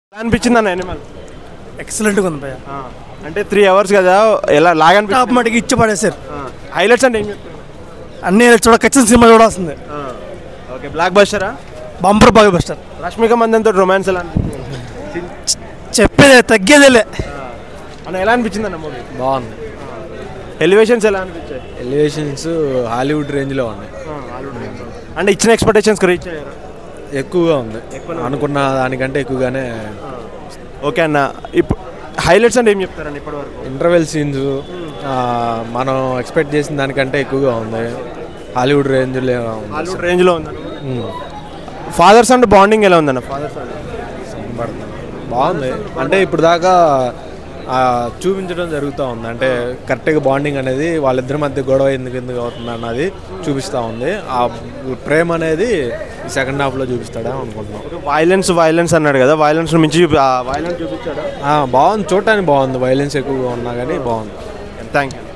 ఎలా అనిపించింది అన్న ఎనిమల్ ఎక్సలెంట్గా ఉంది భయ్య అంటే త్రీ అవర్స్ కదా ఎలా లాగా టాప్ అనిపించింది మటుకి ఇచ్చి పడేసారు హైలైట్స్ అంటే ఏం చెప్తారు అన్ని చూడ ఖచ్చితంగా సినిమా చూడాల్సిందే ఓకే బ్లాక్ బస్టరా బంపర్ బాగా బస్టర్ రష్మిక మందన్తో రొమాన్స్ ఎలా అనిపించింది చెప్పేదే తగ్గేదేలే అన్న ఎలా అనిపించింది అన్న మూవీ బాగుంది ఎలివేషన్స్ ఎలా అనిపించాయి ఎలివేషన్స్ హాలీవుడ్ రేంజ్లో ఉన్నాయి అంటే ఇచ్చిన ఎక్స్పెక్టేషన్స్ రీచ్ అయ్యారు ఎక్కువగా ఉంది అనుకున్న దానికంటే ఎక్కువగానే ఓకే అన్న ఇప్పుడు హైలైట్స్ అంటే ఏం చెప్తారన్న ఇప్పటి వరకు ఇంటర్వెల్ సీన్స్ మనం ఎక్స్పెక్ట్ చేసిన దానికంటే ఎక్కువగా ఉంది హాలీవుడ్ రేంజ్లో ఉంది హాలీవుడ్ రేంజ్లో ఉందన్న ఉమ్. ఫాదర్స్ అండ్ బాండింగ్ ఎలా ఉందన్న ఫాదర్స్ అండ్ బాగుంది అంటే ఇప్పుడు దాకా ఆ, చూపించడం జరుగుతూ ఉంది అంటే కరెక్ట్గా బాండింగ్ అనేది వాళ్ళిద్దరి మధ్య గొడవ ఎందుకు ఎందుకు అవుతుంది అన్నది చూపిస్తూ ఉంది ఆ ప్రేమ అనేది ఈ సెకండ్ హాఫ్లో చూపిస్తాడా అనుకుంటున్నాం వైలెన్స్ వైలెన్స్ అన్నాడు కదా వైలెన్స్ మించి వైలెన్స్ చూపించాడు ఆ, బాగుంది చూడటానికి బాగుంది వైలెన్స్ ఎక్కువగా ఉన్నా కానీ బాగుంది థ్యాంక్ యూ